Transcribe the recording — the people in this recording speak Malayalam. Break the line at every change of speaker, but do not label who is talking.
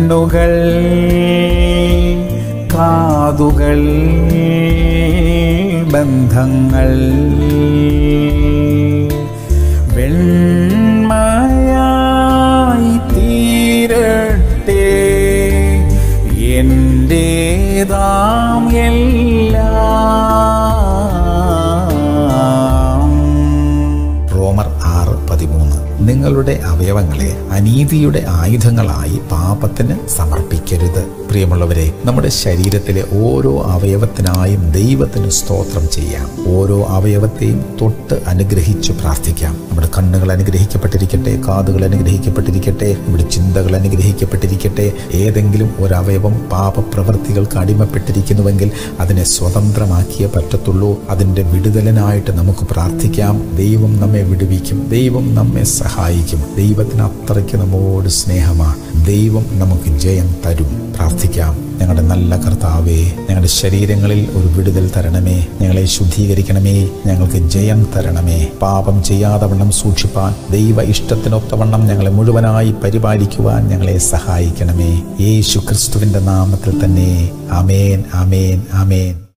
കണ്ണുകൾ കാതുകൾ ബന്ധങ്ങൾ വെണ്മയായി തീരട്ടെ എന്റേതാം എല്ലാം
റോമർ ആറ് പതിമൂന്ന് നിങ്ങളുടെ അവയവങ്ങളെ അനീതിയുടെ ആയുധങ്ങളായി പാപത്തിന് സമർപ്പിക്കരുത് പ്രിയമുള്ളവരെ നമ്മുടെ ശരീരത്തിലെ ഓരോ അവയവത്തിനായും ദൈവത്തിന് സ്തോത്രം ചെയ്യാം ഓരോ അവയവത്തെയും തൊട്ട് അനുഗ്രഹിച്ചു പ്രാർത്ഥിക്കാം നമ്മുടെ കണ്ണുകൾ അനുഗ്രഹിക്കപ്പെട്ടിരിക്കട്ടെ കാതുകൾ അനുഗ്രഹിക്കപ്പെട്ടിരിക്കട്ടെ നമ്മുടെ ചിന്തകൾ അനുഗ്രഹിക്കപ്പെട്ടിരിക്കട്ടെ ഏതെങ്കിലും ഒരു അവയവം പാപപ്രവൃത്തികൾക്ക് അടിമപ്പെട്ടിരിക്കുന്നുവെങ്കിൽ അതിനെ സ്വതന്ത്രമാക്കിയേ പറ്റത്തുള്ളൂ അതിൻ്റെ വിടുതലിനായിട്ട് നമുക്ക് പ്രാർത്ഥിക്കാം ദൈവം നമ്മെ വിടുവിക്കും ദൈവം നമ്മെ സഹായിക്കും ദൈവത്തിന് അത്രയ്ക്ക് നമ്മോട് സ്നേഹമാണ് ദൈവം നമുക്ക് ജയം തരും പ്രാർത്ഥിക്കാം ഞങ്ങളുടെ നല്ല കർത്താവേ ഞങ്ങളുടെ ശരീരങ്ങളിൽ ഒരു വിടുതൽ തരണമേ ഞങ്ങളെ ശുദ്ധീകരിക്കണമേ ഞങ്ങൾക്ക് ജയം തരണമേ പാപം ചെയ്യാതെ വണ്ണം സൂക്ഷിപ്പാൻ ദൈവ ഇഷ്ടത്തിനൊത്തവണ്ണം ഞങ്ങളെ മുഴുവനായി പരിപാലിക്കുവാൻ ഞങ്ങളെ സഹായിക്കണമേ യേശു ക്രിസ്തുവിൻ്റെ നാമത്തിൽ തന്നെ അമേൻ അമേൻ അമേൻ